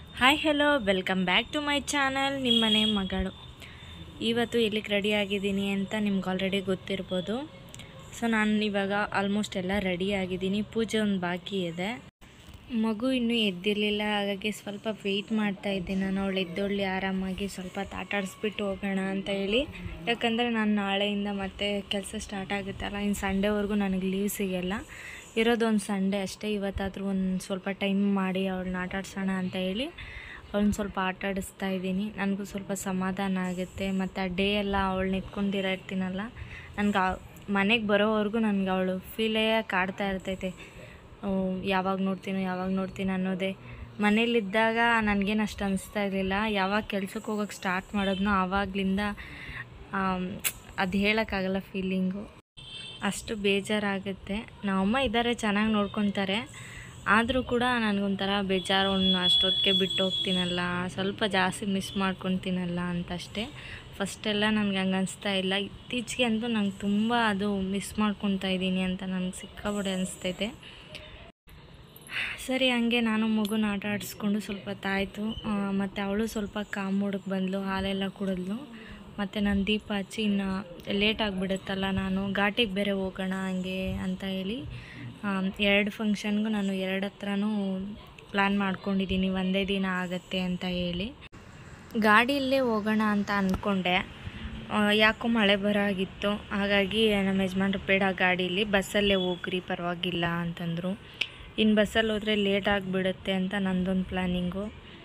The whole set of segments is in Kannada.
hi hello welcome back to my channel ನಿಮ್ಮನೆ ಮಗಳು ಇವತ್ತು ಎಲ್ಲಿಗೆ ರೆಡಿ ಆಗಿದ್ದೀನಿ ಅಂತ ನಿಮ್ಗೆ ಆಲ್ರೆಡಿ ಗೊತ್ತಿರ್ಬೋದು ಸೊ ನಾನು ಇವಾಗ ಆಲ್ಮೋಸ್ಟ್ ಎಲ್ಲ ರೆಡಿ ಆಗಿದ್ದೀನಿ ಪೂಜೆ ಒಂದು ಬಾಕಿ ಇದೆ ಮಗು ಇನ್ನೂ ಎದ್ದಿರಲಿಲ್ಲ ಹಾಗಾಗಿ ಸ್ವಲ್ಪ ವೆಯ್ಟ್ ಮಾಡ್ತಾ ಇದ್ದೀನಿ ನಾನು ಅವಳು ಎದ್ದೊಳ್ಳಿ ಆರಾಮಾಗಿ ಸ್ವಲ್ಪ ತಾಟಾಡಿಸ್ಬಿಟ್ಟು ಹೋಗೋಣ ಅಂತ ಹೇಳಿ ಯಾಕಂದರೆ ನಾನು ನಾಳೆಯಿಂದ ಮತ್ತೆ ಕೆಲಸ ಸ್ಟಾರ್ಟ್ ಆಗುತ್ತಲ್ಲ ಇನ್ನು ಸಂಡೇವರೆಗೂ ನನಗೆ ಲೀವ್ ಸಿಗಲ್ಲ ಇರೋದು ಒಂದು ಸಂಡೇ ಅಷ್ಟೇ ಇವತ್ತಾದರೂ ಒಂದು ಸ್ವಲ್ಪ ಟೈಮ್ ಮಾಡಿ ಅವಳನ್ನ ಆಟಾಡ್ಸೋಣ ಅಂತ ಹೇಳಿ ಅವಳನ್ನ ಸ್ವಲ್ಪ ಆಟ ಆಡಿಸ್ತಾ ಇದ್ದೀನಿ ನನಗೂ ಸ್ವಲ್ಪ ಸಮಾಧಾನ ಆಗುತ್ತೆ ಮತ್ತು ಆ ಡೇ ಎಲ್ಲ ಅವಳನ್ನ ಇಟ್ಕೊಂಡಿರೋ ಇರ್ತೀನಲ್ಲ ನನಗೆ ಮನೆಗೆ ಬರೋವರೆಗೂ ನನಗೆ ಅವಳು ಫೀಲೇ ಕಾಡ್ತಾ ಇರ್ತೈತೆ ಅಹ್, ಯಾವಾಗ ನೋಡ್ತೀನೋ ಯಾವಾಗ ನೋಡ್ತೀನಿ ಅನ್ನೋದೇ ಮನೇಲಿದ್ದಾಗ ನನಗೇನು ಅಷ್ಟು ಅನಿಸ್ತಾ ಇರಲಿಲ್ಲ ಯಾವಾಗ ಕೆಲ್ಸಕ್ಕೆ ಹೋಗೋಕ್ಕೆ ಸ್ಟಾರ್ಟ್ ಮಾಡೋದ್ನೋ ಆವಾಗಲಿಂದ ಅದು ಹೇಳೋಕ್ಕಾಗಲ್ಲ ಫೀಲಿಂಗು ಅಷ್ಟು ಬೇಜಾರಾಗುತ್ತೆ ನಮ್ಮಮ್ಮ ಇದ್ದಾರೆ ಚೆನ್ನಾಗಿ ನೋಡ್ಕೊತಾರೆ ಆದರೂ ಕೂಡ ನನಗೊಂಥರ ಬೇಜಾರು ಅವ್ನು ಅಷ್ಟೊತ್ತಿಗೆ ಬಿಟ್ಟು ಹೋಗ್ತೀನಲ್ಲ ಸ್ವಲ್ಪ ಜಾಸ್ತಿ ಮಿಸ್ ಮಾಡ್ಕೊತೀನಲ್ಲ ಅಂತ ಅಷ್ಟೇ ಫಸ್ಟೆಲ್ಲ ನನಗೆ ಹಂಗೆ ಅನಿಸ್ತಾ ಇಲ್ಲ ಇತ್ತೀಚೆಗೆ ಅಂತೂ ನಂಗೆ ತುಂಬ ಅದು ಮಿಸ್ ಮಾಡ್ಕೊತಾ ಇದ್ದೀನಿ ಅಂತ ನನಗೆ ಸಿಕ್ಕಾಪಟ್ಟೆ ಅನಿಸ್ತೈತೆ ಸರಿ ಹಂಗೆ ನಾನು ಮಗುನ ಆಟ ಆಡಿಸ್ಕೊಂಡು ಸ್ವಲ್ಪ ಹೊತ್ತಾಯಿತು ಮತ್ತು ಅವಳು ಸ್ವಲ್ಪ ಕಾಮ್ ಮೂಡಕ್ಕೆ ಬಂದಳು ಹಾಲೆಲ್ಲ ಕುಡಿದ್ಲು ಮತ್ತು ನಾನು ದೀಪ ಹಚ್ಚಿ ಇನ್ನು ಲೇಟ್ ಆಗಿಬಿಡುತ್ತಲ್ಲ ನಾನು ಘಾಟಿಗೆ ಬೇರೆ ಹೋಗೋಣ ಹಂಗೆ ಅಂತ ಹೇಳಿ ಎರಡು ಫಂಕ್ಷನ್ಗೂ ನಾನು ಎರಡು ಹತ್ರನೂ ಪ್ಲ್ಯಾನ್ ಮಾಡ್ಕೊಂಡಿದ್ದೀನಿ ಒಂದೇ ದಿನ ಆಗತ್ತೆ ಅಂತ ಹೇಳಿ ಗಾಡಿಯಲ್ಲೇ ಹೋಗೋಣ ಅಂತ ಅಂದ್ಕೊಂಡೆ ಆ, ಯಾಕೋ ಮಳೆ ಬರಾಗಿತ್ತು ಹಾಗಾಗಿ ನಮ್ಮ ಯಜಮಾನ್ರು ಬೇಡ ಗಾಡೀಲಿ ಬಸ್ಸಲ್ಲೇ ಹೋಗ್ರಿ ಪರವಾಗಿಲ್ಲ ಅಂತಂದರು ಇನ್ನು ಬಸ್ಸಲ್ಲಿ ಹೋದರೆ ಲೇಟ್ ಆಗಿಬಿಡುತ್ತೆ ಅಂತ ನಂದೊಂದು ಪ್ಲ್ಯಾನಿಂಗು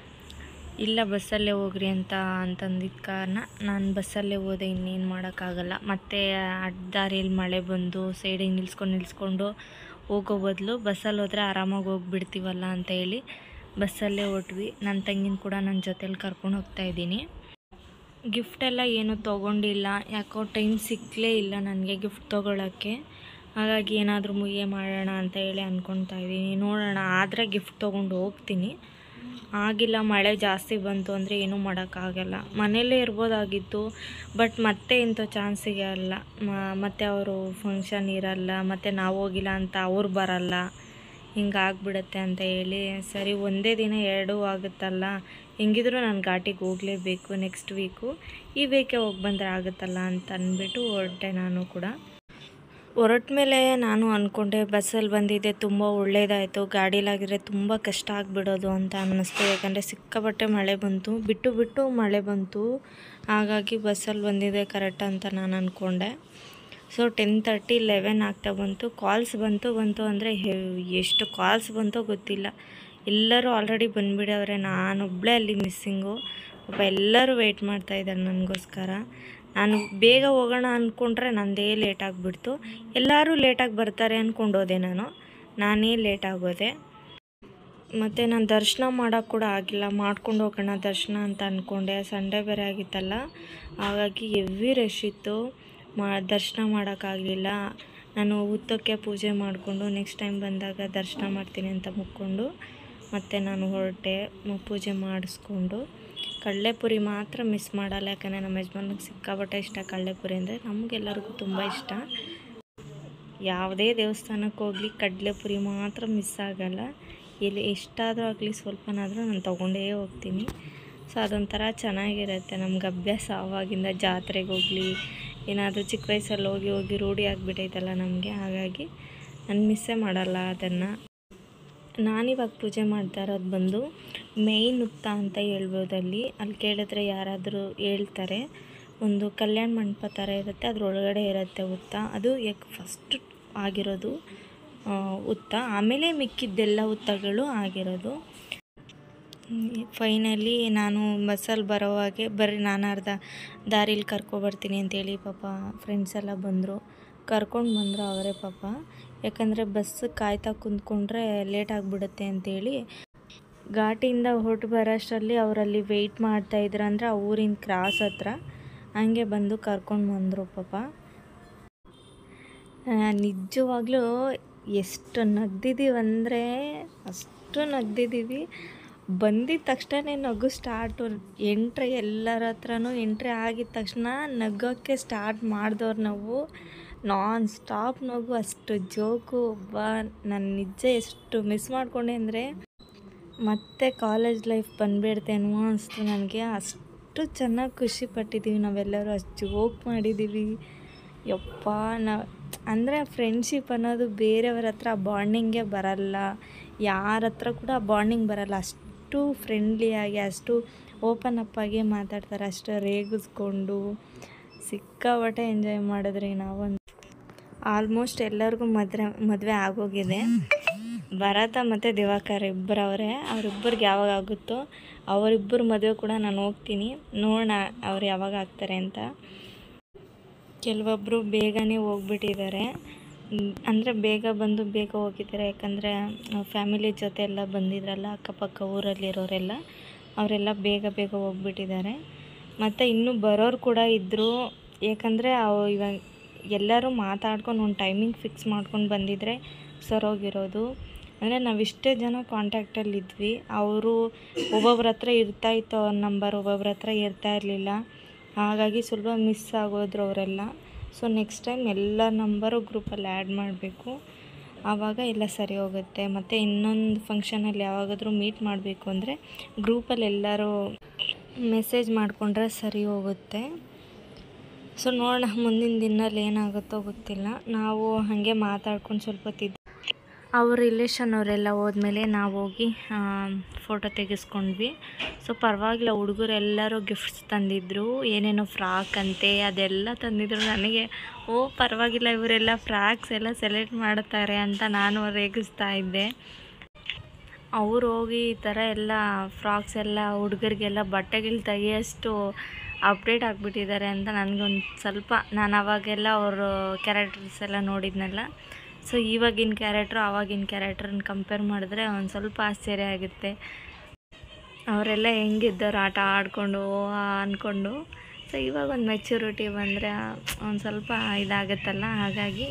ಇಲ್ಲ ಬಸ್ಸಲ್ಲೇ ಹೋಗ್ರಿ ಅಂತ ಅಂತಂದಿದ್ದ ಕಾರಣ ನಾನು ಬಸ್ಸಲ್ಲೇ ಹೋದೆ ಇನ್ನೇನು ಮಾಡೋಕ್ಕಾಗಲ್ಲ ಮತ್ತು ಅಡ್ಡ ದಾರಿಯಲ್ಲಿ ಮಳೆ ಬಂದು ಸೈಡಿಗೆ ನಿಲ್ಸ್ಕೊಂಡು ನಿಲ್ಸ್ಕೊಂಡು ಹೋಗೋ ಬದಲು ಬಸ್ಸಲ್ಲಿ ಹೋದರೆ ಆರಾಮಾಗಿ ಹೋಗ್ಬಿಡ್ತೀವಲ್ಲ ಅಂತ ಹೇಳಿ ಬಸ್ಸಲ್ಲೇ ಹೊಟ್ವಿ ನನ್ನ ತಂಗಿನ ಕೂಡ ನನ್ನ ಜೊತೇಲಿ ಕರ್ಕೊಂಡು ಹೋಗ್ತಾ ಇದ್ದೀನಿ ಗಿಫ್ಟ್ ಎಲ್ಲ ಏನೂ ತೊಗೊಂಡಿಲ್ಲ ಯಾಕೋ ಟೈಮ್ ಸಿಕ್ಕಲೇ ಇಲ್ಲ ನನಗೆ ಗಿಫ್ಟ್ ತೊಗೊಳಕ್ಕೆ ಹಾಗಾಗಿ ಏನಾದರೂ ಮುಯ್ಯೆ ಮಾಡೋಣ ಅಂತ ಹೇಳಿ ಅಂದ್ಕೊತಾ ಇದ್ದೀನಿ ನೋಡೋಣ ಆದರೆ ಗಿಫ್ಟ್ ತೊಗೊಂಡು ಹೋಗ್ತೀನಿ ಆಗಿಲ್ಲ ಮಳೆ ಜಾಸ್ತಿ ಬಂತು ಅಂದರೆ ಏನೂ ಮಾಡೋಕ್ಕಾಗಲ್ಲ ಮನೆಯಲ್ಲೇ ಇರ್ಬೋದಾಗಿತ್ತು ಬಟ್ ಮತ್ತೆ ಇಂಥ ಚಾನ್ಸ್ ಸಿಗಲ್ಲ ಮತ್ತು ಅವರು ಫಂಕ್ಷನ್ ಇರಲ್ಲ ಮತ್ತು ನಾವು ಹೋಗಿಲ್ಲ ಅಂತ ಅವ್ರು ಬರಲ್ಲ ಹಿಂಗಾಗ್ಬಿಡತ್ತೆ ಅಂತ ಹೇಳಿ ಸರಿ ಒಂದೇ ದಿನ ಎರಡೂ ಆಗುತ್ತಲ್ಲ ಹೆಂಗಿದ್ರು ನಾನು ಘಾಟಿಗೆ ಹೋಗಲೇಬೇಕು ನೆಕ್ಸ್ಟ್ ವೀಕು ಈ ವೀಕೆ ಹೋಗಿ ಬಂದರೆ ಆಗುತ್ತಲ್ಲ ಅಂತ ಅಂದ್ಬಿಟ್ಟು ಹೊರಟೆ ನಾನು ಕೂಡ ಹೊರಟ ಮೇಲೆ ನಾನು ಅಂದ್ಕೊಂಡೆ ಬಸ್ಸಲ್ಲಿ ಬಂದಿದ್ದೆ ತುಂಬ ಒಳ್ಳೇದಾಯಿತು ಗಾಡೀಲಾಗಿದ್ರೆ ತುಂಬ ಕಷ್ಟ ಆಗಿಬಿಡೋದು ಅಂತ ಅನ್ನಿಸ್ತು ಯಾಕಂದರೆ ಸಿಕ್ಕಾಪಟ್ಟೆ ಮಳೆ ಬಂತು ಬಿಟ್ಟು ಬಿಟ್ಟು ಮಳೆ ಬಂತು ಹಾಗಾಗಿ ಬಸ್ಸಲ್ಲಿ ಬಂದಿದ್ದೆ ಕರೆಕ್ಟ್ ಅಂತ ನಾನು ಅಂದ್ಕೊಂಡೆ ಸೊ ಟೆನ್ ತರ್ಟಿ ಲೆವೆನ್ ಆಗ್ತಾ ಬಂತು ಕಾಲ್ಸ್ ಬಂತು ಬಂತು ಅಂದರೆ ಎಷ್ಟು ಕಾಲ್ಸ್ ಬಂತೋ ಗೊತ್ತಿಲ್ಲ ಎಲ್ಲರೂ ಆಲ್ರೆಡಿ ಬಂದುಬಿಡವ್ರೆ ನಾನೊಬ್ಬಳೇ ಅಲ್ಲಿ ಮಿಸ್ಸಿಂಗು ಪಾಪ ಎಲ್ಲರೂ ವೆಯ್ಟ್ ಮಾಡ್ತಾ ಇದ್ದಾರೆ ನನಗೋಸ್ಕರ ನಾನು ಬೇಗ ಹೋಗೋಣ ಅಂದ್ಕೊಂಡ್ರೆ ನಂದೇ ಲೇಟ್ ಆಗಿಬಿಡ್ತು ಎಲ್ಲರೂ ಲೇಟಾಗಿ ಬರ್ತಾರೆ ಅಂದ್ಕೊಂಡೋದೆ ನಾನು ನಾನೇ ಲೇಟ್ ಆಗೋದೆ ಮತ್ತು ನಾನು ದರ್ಶನ ಮಾಡೋಕ್ಕೆ ಕೂಡ ಆಗಿಲ್ಲ ಮಾಡ್ಕೊಂಡು ಹೋಗೋಣ ದರ್ಶನ ಅಂತ ಅಂದ್ಕೊಂಡೆ ಸಂಡೇ ಬೇರೆ ಆಗಿತ್ತಲ್ಲ ಹಾಗಾಗಿ ಹೆವಿ ರಶ್ ಇತ್ತು ಮಾ ದರ್ಶನ ಮಾಡೋಕ್ಕಾಗಲಿಲ್ಲ ನಾನು ಹುತ್ತಕ್ಕೆ ಪೂಜೆ ಮಾಡಿಕೊಂಡು ನೆಕ್ಸ್ಟ್ ಟೈಮ್ ಬಂದಾಗ ದರ್ಶನ ಮಾಡ್ತೀನಿ ಅಂತ ಮುಕ್ಕೊಂಡು ಮತ್ತು ನಾನು ಹೊರಟೆ ಮ- ಪೂಜೆ ಮಾಡಿಸ್ಕೊಂಡು ಕಡಲೆಪುರಿ ಮಾತ್ರ ಮಿಸ್ ಮಾಡಲ್ಲ ಯಾಕಂದರೆ ನಮ್ಮ ಯಜಮಾನಿಗೆ ಸಿಕ್ಕಾಪಟ್ಟೆ ಇಷ್ಟ ಕಡಲೆಪುರಿ ಅಂದರೆ ನಮಗೆಲ್ಲರಿಗೂ ತುಂಬ ಇಷ್ಟ ಯಾವುದೇ ದೇವಸ್ಥಾನಕ್ಕೆ ಹೋಗಲಿ ಕಡಲೆಪುರಿ ಮಾತ್ರ ಮಿಸ್ ಆಗಲ್ಲ ಎಲ್ಲಿ ಎಷ್ಟಾದರೂ ಆಗಲಿ ಸ್ವಲ್ಪನಾದರೂ ನಾನು ತೊಗೊಂಡೇ ಹೋಗ್ತೀನಿ ಸೊ ಅದೊಂಥರ ಚೆನ್ನಾಗಿರುತ್ತೆ ನಮ್ಗೆ ಅಭ್ಯಾಸ ಆವಾಗಿಂದ ಜಾತ್ರೆಗೆ ಹೋಗಲಿ ಏನಾದರೂ ಚಿಕ್ಕ ವಯಸ್ಸಲ್ಲಿ ಹೋಗಿ ಹೋಗಿ ರೂಢಿ ಆಗಿಬಿಟ್ಟೈತಲ್ಲ ನಮಗೆ ಹಾಗಾಗಿ ನಾನು ಮಿಸ್ಸೇ ಮಾಡಲ್ಲ ಅದನ್ನು ನಾನಿವಾಗ ಪೂಜೆ ಮಾಡ್ತಾ ಇರೋದು ಬಂದು ಮೇಯ್ನ್ ಹುತ್ತ ಅಂತ ಹೇಳ್ಬೋದು ಅಲ್ಲಿ ಅಲ್ಲಿ ಕೇಳಿದ್ರೆ ಯಾರಾದರೂ ಹೇಳ್ತಾರೆ ಒಂದು ಕಲ್ಯಾಣ ಮಂಟಪ ಥರ ಇರುತ್ತೆ ಅದ್ರೊಳಗಡೆ ಇರುತ್ತೆ ಹುತ್ತ ಅದು ಯಾಕೆ ಫಸ್ಟ್ ಆಗಿರೋದು ಆ, ಹುತ್ತ ಆಮೇಲೆ ಮಿಕ್ಕಿದ್ದೆಲ್ಲ ಹುತ್ತಗಳು ಆಗಿರೋದು ಫೈನಲಿ ನಾನು ಬಸ್ಸಲ್ಲಿ ಬರೋವಾಗೆ ಬರ್ರಿ ನಾನು ಅರ್ಧ ದಾರಿಲಿ ಕರ್ಕೊಬರ್ತೀನಿ ಅಂತೇಳಿ ಪಾಪ ಫ್ರೆಂಡ್ಸ್ ಎಲ್ಲ ಬಂದರು ಕರ್ಕೊಂಡು ಬಂದರು ಅವರೇ ಪಾಪ ಯಾಕಂದರೆ ಬಸ್ ಕಾಯ್ತಾ ಕುಂತ್ಕೊಂಡ್ರೆ ಲೇಟ್ ಆಗಿಬಿಡುತ್ತೆ ಅಂತೇಳಿ ಘಾಟಿಯಿಂದ ಹೊರಟು ಬರೋಷ್ಟರಲ್ಲಿ ಅವರಲ್ಲಿ ವೆಯ್ಟ್ ಮಾಡ್ತಾ ಇದ್ರು ಅಂದರೆ ಆ ಊರಿನ ಕ್ರಾಸ್ ಹತ್ರ ಹಂಗೆ ಬಂದು ಕರ್ಕೊಂಡು ಬಂದರು ಪಾಪ ನಿಜವಾಗ್ಲೂ ಎಷ್ಟು ನಗ್ದಿದ್ದೀವಿ ಅಂದರೆ ಅಷ್ಟು ನಗ್ದಿದ್ದೀವಿ ಬಂದಿದ ತಕ್ಷಣ ನಗು ಸ್ಟಾರ್ಟು ಎಂಟ್ರಿ ಎಲ್ಲರ ಹತ್ರನೂ ಎಂಟ್ರಿ ಆಗಿದ ತಕ್ಷಣ ನಗೋಕ್ಕೆ ಸ್ಟಾರ್ಟ್ ಮಾಡಿದವ್ರು ನಾವು ನಾನ್ ಸ್ಟಾಪ್ ನಗು ಅಷ್ಟು ಜೋಕು ಬಾ ನಾನು ನಿಜ ಎಷ್ಟು ಮಿಸ್ ಮಾಡ್ಕೊಂಡೆ ಅಂದರೆ ಮತ್ತೆ ಕಾಲೇಜ್ ಲೈಫ್ ಬಂದ್ಬಿಡ್ತೇನೋ ಅನಿಸ್ತು ನನಗೆ ಅಷ್ಟು ಚೆನ್ನಾಗಿ ಖುಷಿ ಪಟ್ಟಿದ್ದೀವಿ ನಾವೆಲ್ಲರೂ ಅಷ್ಟು ಜೋಕ್ ಮಾಡಿದ್ದೀವಿ ಯಪ್ಪ ನಾ ಅಂದರೆ ಫ್ರೆಂಡ್ಶಿಪ್ ಅನ್ನೋದು ಬೇರೆಯವ್ರ ಹತ್ರ ಬಾಂಡಿಂಗೇ ಬರಲ್ಲ ಯಾರ ಹತ್ರ ಕೂಡ ಬಾಂಡಿಂಗ್ ಬರಲ್ಲ ಅಷ್ಟು ಫ್ರೆಂಡ್ಲಿಯಾಗಿ ಅಷ್ಟು ಓಪನ್ ಅಪ್ ಆಗಿ ಮಾತಾಡ್ತಾರೆ ಅಷ್ಟು ರೇಗಿಸ್ಕೊಂಡು ಸಿಕ್ಕಾಪಟ್ಟೆ ಎಂಜಾಯ್ ಮಾಡಿದ್ರಿ ನಾವಂತೂ ಆಲ್ಮೋಸ್ಟ್ ಎಲ್ಲರಿಗೂ ಮದುವೆ ಮದುವೆ ಆಗೋಗಿದೆ ಭರತ ಮತ್ತು ದಿವಾಕರ್ ಇಬ್ಬರವರೇ ಅವರಿಬ್ಬರಿಗೆ ಯಾವಾಗ ಆಗುತ್ತೋ ಅವರಿಬ್ಬರ ಮದುವೆ ಕೂಡ ನಾನು ಹೋಗ್ತೀನಿ ನೋಡೋಣ ಅವ್ರು ಯಾವಾಗ ಆಗ್ತಾರೆ ಅಂತ ಕೆಲವೊಬ್ಬರು ಬೇಗನೆ ಹೋಗ್ಬಿಟ್ಟಿದ್ದಾರೆ ಅಂದರೆ ಬೇಗ ಬಂದು ಬೇಗ ಹೋಗಿದ್ದಾರೆ ಯಾಕಂದರೆ ಫ್ಯಾಮಿಲಿ ಜೊತೆ ಎಲ್ಲ ಬಂದಿದ್ರಲ್ಲ ಅಕ್ಕಪಕ್ಕ ಊರಲ್ಲಿರೋರೆಲ್ಲ ಅವರೆಲ್ಲ ಬೇಗ ಬೇಗ ಹೋಗ್ಬಿಟ್ಟಿದ್ದಾರೆ ಮತ್ತು ಇನ್ನೂ ಬರೋರು ಕೂಡ ಇದ್ದರು ಯಾಕಂದರೆ ಅವು ಇವಾಗ ಎಲ್ಲರೂ ಮಾತಾಡ್ಕೊಂಡು ಒಂದು ಟೈಮಿಂಗ್ ಫಿಕ್ಸ್ ಮಾಡ್ಕೊಂಡು ಬಂದಿದ್ದರೆ ಸರೋಗಿರೋದು ಅಂದರೆ ನಾವು ಇಷ್ಟೇ ಜನ ಕಾಂಟ್ಯಾಕ್ಟಲ್ಲಿ ಇದ್ವಿ ಅವರು ಒಬ್ಬೊಬ್ರ ಹತ್ರ ಇರ್ತಾ ಇತ್ತು ಅವ್ರ ನಂಬರ್ ಒಬ್ಬೊಬ್ರ ಹತ್ರ ಇರ್ತಾ ಇರಲಿಲ್ಲ ಹಾಗಾಗಿ ಸ್ವಲ್ಪ ಮಿಸ್ ಆಗೋದ್ರು ಅವರೆಲ್ಲ ಸೊ ನೆಕ್ಸ್ಟ್ ಟೈಮ್ ಎಲ್ಲ ನಂಬರು ಗ್ರೂಪಲ್ಲಿ ಆ್ಯಡ್ ಮಾಡಬೇಕು ಆವಾಗ ಎಲ್ಲ ಸರಿ ಹೋಗುತ್ತೆ ಮತ್ತು ಇನ್ನೊಂದು ಫಂಕ್ಷನಲ್ಲಿ ಯಾವಾಗಾದರೂ ಮೀಟ್ ಮಾಡಬೇಕು ಅಂದರೆ ಗ್ರೂಪಲ್ಲಿ ಎಲ್ಲರೂ ಮೆಸೇಜ್ ಮಾಡಿಕೊಂಡ್ರೆ ಸರಿ ಹೋಗುತ್ತೆ ಸೊ ನೋಡೋಣ ಮುಂದಿನ ದಿನಲ್ಲಿ ಏನಾಗುತ್ತೋ ಗೊತ್ತಿಲ್ಲ ನಾವು ಹಾಗೆ ಮಾತಾಡ್ಕೊಂಡು ಸ್ವಲ್ಪ ಹೊತ್ತಿದ್ದು ಅವ್ರ ರಿಲೇಷನ್ ಅವರೆಲ್ಲ ಹೋದ್ಮೇಲೆ ನಾವು ಹೋಗಿ ಫೋಟೋ ತೆಗೆಸ್ಕೊಂಡ್ವಿ ಸೊ ಪರವಾಗಿಲ್ಲ ಹುಡುಗರೆಲ್ಲರೂ ಗಿಫ್ಟ್ಸ್ ತಂದಿದ್ದರು ಏನೇನೋ ಫ್ರಾಕ್ ಅಂತೆ ಅದೆಲ್ಲ ತಂದಿದ್ರು ನನಗೆ ಓ ಪರವಾಗಿಲ್ಲ ಇವರೆಲ್ಲ ಫ್ರಾಕ್ಸ್ ಎಲ್ಲ ಸೆಲೆಕ್ಟ್ ಮಾಡ್ತಾರೆ ಅಂತ ನಾನು ರೇಗಿಸ್ತಾ ಇದ್ದೆ ಅವ್ರು ಹೋಗಿ ಈ ಥರ ಎಲ್ಲ ಫ್ರಾಕ್ಸ್ ಎಲ್ಲ ಹುಡುಗರಿಗೆಲ್ಲ ಬಟ್ಟೆಗಳು ತೆಗಿಯೋಷ್ಟು ಅಪ್ಡೇಟ್ ಆಗಿಬಿಟ್ಟಿದ್ದಾರೆ ಅಂತ ನನಗೊಂದು ಸ್ವಲ್ಪ ನಾನು ಅವಾಗೆಲ್ಲ ಅವರು ಕ್ಯಾರೆಕ್ಟರ್ಸ್ ಎಲ್ಲ ನೋಡಿದ್ನಲ್ಲ ಸೊ ಇವಾಗಿನ ಕ್ಯಾರೆಕ್ಟ್ರು ಆವಾಗಿನ ಕ್ಯಾರೆಕ್ಟ್ರನ್ನ ಕಂಪೇರ್ ಮಾಡಿದ್ರೆ ಒಂದು ಸ್ವಲ್ಪ ಆಶ್ಚರ್ಯ ಆಗುತ್ತೆ ಅವರೆಲ್ಲ ಹೆಂಗಿದ್ದವ್ರು ಆಟ ಆಡಿಕೊಂಡು ಅಂದ್ಕೊಂಡು ಸೊ ಇವಾಗ ಒಂದು ಮೆಚ್ಯೂರಿಟಿ ಬಂದರೆ ಒಂದು ಸ್ವಲ್ಪ ಇದಾಗುತ್ತಲ್ಲ ಹಾಗಾಗಿ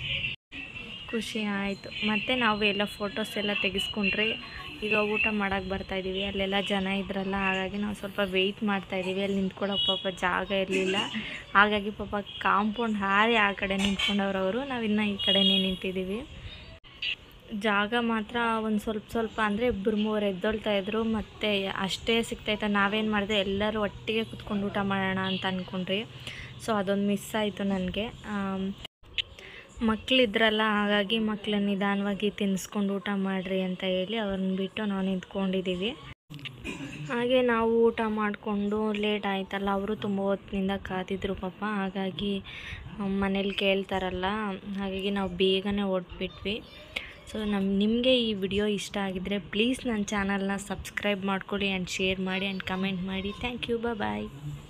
ಖುಷಿ ಆಯಿತು ಮತ್ತು ನಾವು ಎಲ್ಲ ಫೋಟೋಸ್ ಎಲ್ಲ ತೆಗೆಸ್ಕೊಂಡ್ರಿ ಈಗ ಊಟ ಮಾಡೋಕ್ಕೆ ಬರ್ತಾಯಿದ್ದೀವಿ ಅಲ್ಲೆಲ್ಲ ಜನ ಇದ್ರಲ್ಲ ಹಾಗಾಗಿ ನಾವು ಸ್ವಲ್ಪ ವೆಯ್ಟ್ ಮಾಡ್ತಾಯಿದ್ದೀವಿ ಅಲ್ಲಿ ನಿಂತ್ಕೊಳ್ಳೋಕೆ ಪಾಪ ಜಾಗ ಇರಲಿಲ್ಲ ಹಾಗಾಗಿ ಪಾಪ ಕಾಂಪೌಂಡ್ ಹಾರಿ ಆ ಕಡೆ ನಿಂತ್ಕೊಂಡವ್ರು ಅವರು ನಾವಿನ್ನು ಈ ಕಡೆನೇ ನಿಂತಿದ್ದೀವಿ ಜಾಗ ಮಾತ್ರ ಒಂದು ಸ್ವಲ್ಪ ಸ್ವಲ್ಪ ಅಂದರೆ ಇಬ್ಬರು ಮೂವರು ಎದ್ದೊಳ್ತಾ ಇದ್ರು ಮತ್ತು ಅಷ್ಟೇ ಸಿಗ್ತಾಯಿತ್ತು ನಾವೇನು ಮಾಡಿದೆ ಎಲ್ಲರೂ ಒಟ್ಟಿಗೆ ಕುತ್ಕೊಂಡು ಊಟ ಮಾಡೋಣ ಅಂತ ಅಂದ್ಕೊಂಡ್ರಿ ಸೊ ಅದೊಂದು ಮಿಸ್ ಆಯಿತು ನನಗೆ ಮಕ್ಕಳಿದ್ರಲ್ಲ ಹಾಗಾಗಿ ಮಕ್ಕಳನ್ನ ನಿಧಾನವಾಗಿ ತಿನ್ನಿಸ್ಕೊಂಡು ಊಟ ಮಾಡಿರಿ ಅಂತ ಹೇಳಿ ಅವ್ರನ್ನ ಬಿಟ್ಟು ನಾವು ನಿಂತ್ಕೊಂಡಿದ್ದೀವಿ ಹಾಗೆ ನಾವು ಊಟ ಮಾಡಿಕೊಂಡು ಲೇಟ್ ಆಯ್ತಲ್ಲ ಅವರು ತುಂಬ ಹೊತ್ತಿನಿಂದ ಕಾದಿದ್ರು ಪಾಪ ಹಾಗಾಗಿ ಮನೇಲಿ ಕೇಳ್ತಾರಲ್ಲ ಹಾಗಾಗಿ ನಾವು ಬೇಗನೆ ಹೊರಟ್ಬಿಟ್ವಿ ಸೊ ನಮ್ಮ ನಿಮಗೆ ಈ ವಿಡಿಯೋ ಇಷ್ಟ ಆಗಿದ್ದರೆ ಪ್ಲೀಸ್ ನನ್ನ ಚಾನಲ್ನ ಸಬ್ಸ್ಕ್ರೈಬ್ ಮಾಡ್ಕೊಳ್ಳಿ ಆ್ಯಂಡ್ ಶೇರ್ ಮಾಡಿ ಆ್ಯಂಡ್ ಕಮೆಂಟ್ ಮಾಡಿ ಥ್ಯಾಂಕ್ ಯು ಬಾಯ್